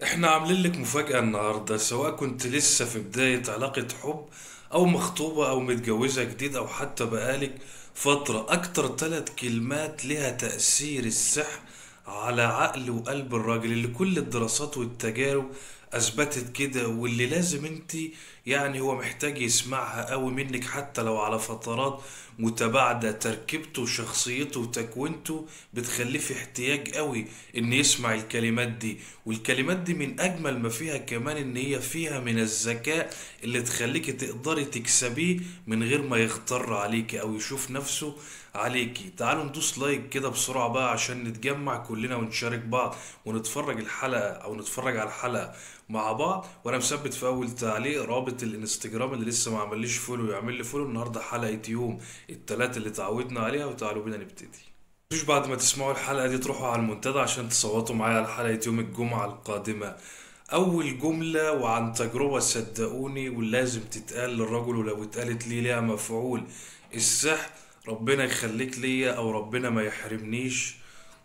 احنا عاملين لك مفاجأة النهاردة سواء كنت لسه في بداية علاقة حب او مخطوبة او متجوزة جديد او حتى بقالك فترة اكتر ثلاث كلمات لها تأثير السحر على عقل وقلب الراجل اللي كل الدراسات والتجارب اثبتت كده واللي لازم انت يعني هو محتاج يسمعها قوي منك حتى لو على فترات متباعدة تركيبته وشخصيته وتكوينته بتخليه في احتياج قوي ان يسمع الكلمات دي والكلمات دي من اجمل ما فيها كمان ان هي فيها من الذكاء اللي تخليك تقدري تكسبيه من غير ما يغتر عليك او يشوف نفسه عليكي تعالوا ندوس لايك كده بسرعة بقى عشان نتجمع كلنا ونشارك بعض ونتفرج الحلقة او نتفرج على الحلقة مع بعض وانا مثبت في اول تعليق رابط الانستجرام اللي لسه ما عمليش فولو يعمل لي فولو النهارده حلقة يوم التلات اللي تعودنا عليها وتعالوا بينا نبتدي مش بعد ما تسمعوا الحلقة دي تروحوا على المنتدى عشان تصوتوا معايا على حلقة يوم الجمعة القادمة أول جملة وعن تجربة صدقوني ولازم تتقال للرجل ولو اتقالت لي ليها مفعول السحر ربنا يخليك ليا أو ربنا ما يحرمنيش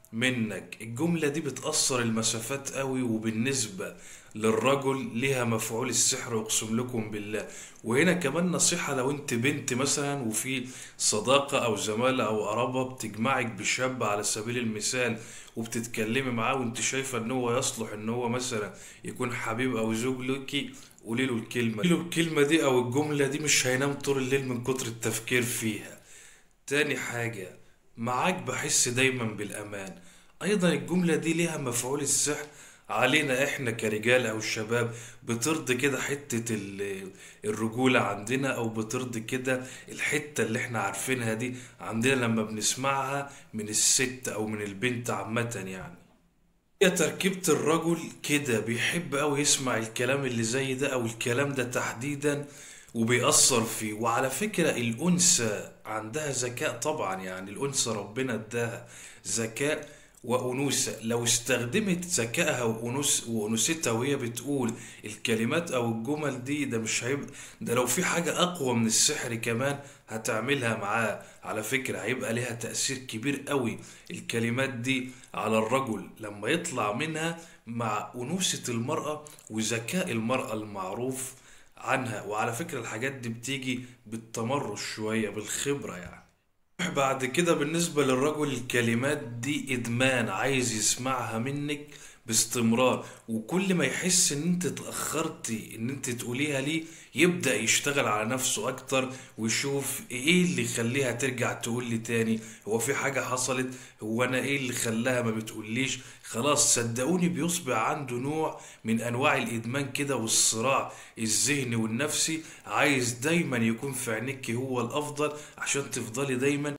منك الجملة دي بتأثر المسافات قوي وبالنسبة للرجل ليها مفعول السحر اقسم لكم بالله وهنا كمان نصيحة لو انت بنت مثلا وفي صداقة او زمالة او قرابة بتجمعك بشاب على سبيل المثال وبتتكلمي معاه وانت شايفة ان هو يصلح ان هو مثلا يكون حبيب او زوج لك قولي له الكلمة قولي له الكلمة دي او الجملة دي مش هينام طول الليل من كتر التفكير فيها تاني حاجة معاك بحس دايما بالأمان أيضا الجملة دي ليها مفعول السحر علينا احنا كرجال او شباب بترضي كده حتة ال- الرجولة عندنا او بترضي كده الحتة اللي احنا عارفينها دي عندنا لما بنسمعها من الست او من البنت عامة يعني هي تركيبة الرجل كده بيحب أوي يسمع الكلام اللي زي ده أو الكلام ده تحديدا وبيأثر فيه وعلى فكرة الأنثى عندها ذكاء طبعا يعني الأنثى ربنا اداها ذكاء وأنوثة لو استخدمت ذكائها وأنوث وأنوثتها وهي بتقول الكلمات أو الجمل دي ده مش هيبقى ده لو في حاجة أقوى من السحر كمان هتعملها معاه على فكرة هيبقى ليها تأثير كبير قوي الكلمات دي على الرجل لما يطلع منها مع أنوثة المرأة وذكاء المرأة المعروف عنها وعلى فكرة الحاجات دي بتيجي بالتمرس شوية بالخبرة يعني بعد كده بالنسبة للرجل الكلمات دي إدمان عايز يسمعها منك باستمرار وكل ما يحس ان انت اتأخرتي ان انت تقوليها ليه يبدأ يشتغل على نفسه اكتر ويشوف ايه اللي يخليها ترجع تقول لي تاني هو في حاجة حصلت هو انا ايه اللي خلاها ما بتقوليش خلاص صدقوني بيصبح عنده نوع من انواع الادمان كده والصراع الذهني والنفسي عايز دايما يكون في عينيك هو الافضل عشان تفضلي دايما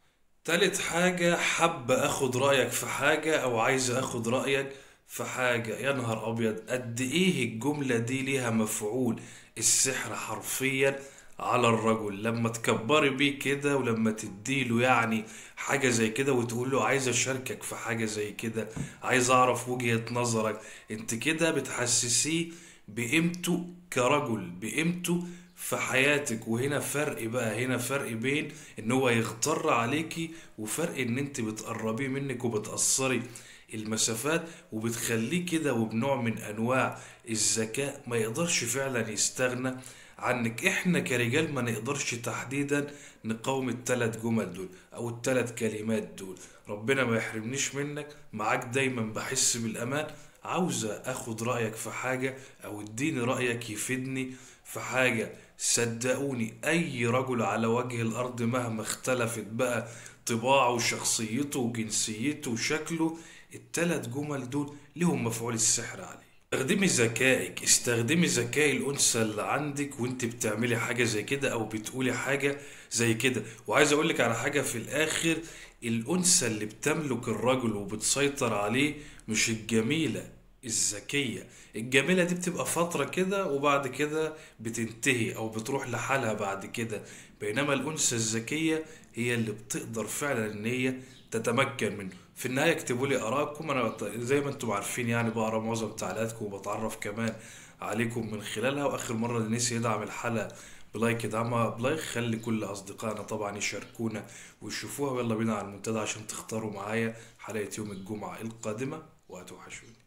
تالت حاجة حابة اخد رأيك في حاجة او عايز اخد رأيك في حاجة يا نهار ابيض قد ايه الجملة دي ليها مفعول السحر حرفيا على الرجل لما تكبري بيه كده ولما تديله يعني حاجة زي كده وتقول له عايز اشاركك في حاجة زي كده عايز اعرف وجهة نظرك انت كده بتحسسيه بقيمته كرجل بقيمته في حياتك وهنا فرق بقى هنا فرق بين ان هو يغتر عليكي وفرق ان انت بتقربيه منك وبتأثري المسافات وبتخليه كده وبنوع من انواع الذكاء ما يقدرش فعلا يستغنى عنك احنا كرجال ما نقدرش تحديدا نقاوم التلات جمل دول او التلات كلمات دول ربنا ما يحرمنيش منك معاك دايما بحس بالامان عاوزة اخد رأيك في حاجة او اديني رأيك يفيدني في حاجة صدقوني اي رجل على وجه الارض مهما اختلفت بقى طباعه وشخصيته وجنسيته وشكله التلات جمل دول لهم مفعول السحر عليه استخدمي ذكائك استخدمي ذكاء الأنثى اللي عندك وانت بتعملي حاجة زي كده أو بتقولي حاجة زي كده وعايز أقولك على حاجة في الآخر الأنثى اللي بتملك الرجل وبتسيطر عليه مش الجميلة الذكية الجميلة دي بتبقى فترة كده وبعد كده بتنتهي أو بتروح لحالها بعد كده بينما الأنثى الذكية هي اللي بتقدر فعلا إن هي تتمكن منه في النهاية اكتبوا لي آرائكم أنا بت- زي ما أنتم عارفين يعني بقرا معظم تعليقاتكم وبتعرف كمان عليكم من خلالها وآخر مرة اللي نسي يدعم الحلقة بلايك يدعمها بلايك خلي كل أصدقائنا طبعا يشاركونا ويشوفوها ويلا بينا على المنتدى عشان تختاروا معايا حلقة يوم الجمعة القادمة وهتوحشوني